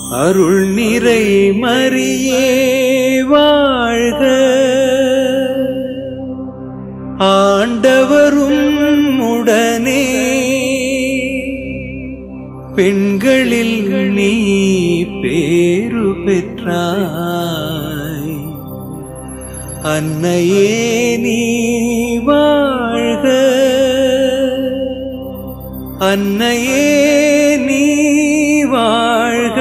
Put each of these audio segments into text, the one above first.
அருள் நிறை மரியே வாழ்க ஆண்டவரும் உடனே பெண்களில் நீ பேரு பெற்றாய் அன்னையே நீ வாழ்க அன்னையே நீ வாழ்க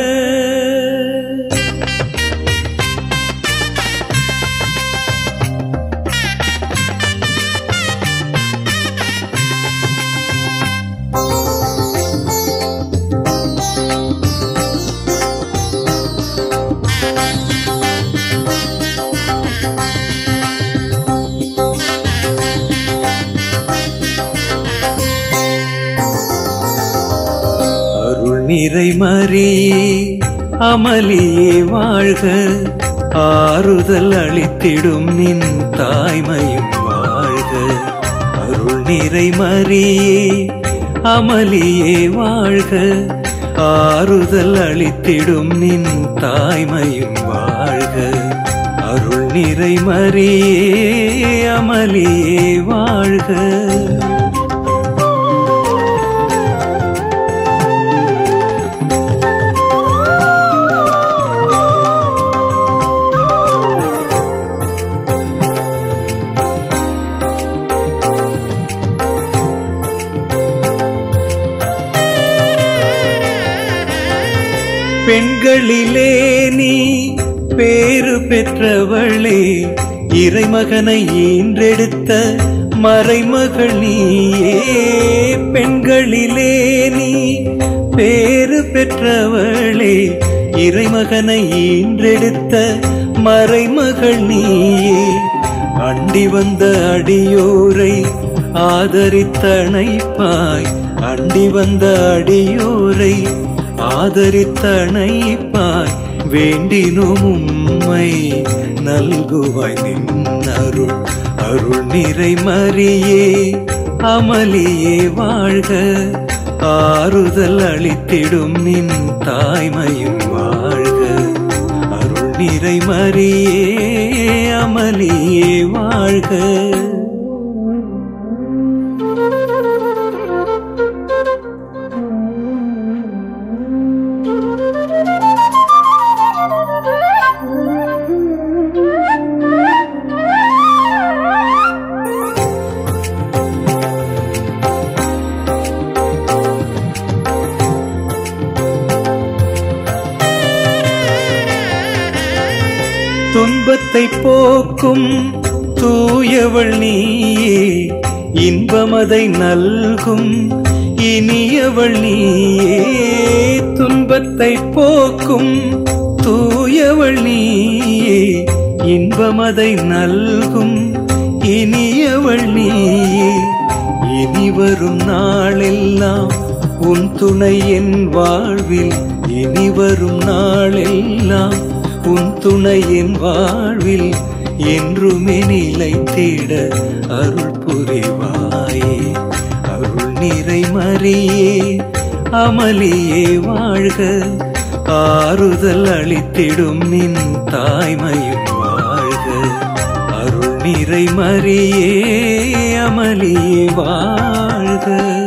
அருள் நிறை மறியே அமளியே வாழ்க ஆறுதல் அளித்திடும் நின் தாய்மையும் வாழ்க அருள் நிறை மறியே அமளியே வாழ்க ஆறுதல் அளித்திடும் நின் தாய்மையும் வாழ்க அருள் நிறை மறியே அமளியே வாழ்க பெண்களிலே நீ பேறு பெற்றவளே இறைமகனை ஈன்றெடுத்த மறைமகள் நீயே பெண்களிலே நீ பேறு பெற்றவளே இறைமகனை ஈன்றெடுத்த மறைமகள் நீயே அண்டி வந்த அடியோரை ஆதரித்தணைப்பாய் அண்டி வந்த அடியோரை ஆதரித்தணைப்பாய் வேண்டினும் உம்மை நல்குவாய் நின்னருள் அருள் நிறை மறியே அமளியே வாழ்க ஆறுதல் அளித்திடும் நின் தாய்மையும் வாழ்க அருள் நிறை மறியே அமளியே வாழ்க துன்பத்தை போக்கும் தூயவள் நீயே இன்பமதை நல்கும் இனியவள் நீயே துன்பத்தை போக்கும் தூயவள் நீயே இன்பமதை நல்கும் இனியவள் நீயே இனி வரும் நாளெல்லாம் உன் துணை என் வாழ்வில் இனி வரும் நாளெல்லாம் உன் துணை என் வாழ்வில் என்றுமே நிலைத்திட அருள் புரிவாயே அருள் நிறை மறியே அமளியே வாழ்க ஆறுதல் அளித்திடும் நின் தாய்மையும் வாழ்க அருள் நிறை மறியே அமளியே வாழ்க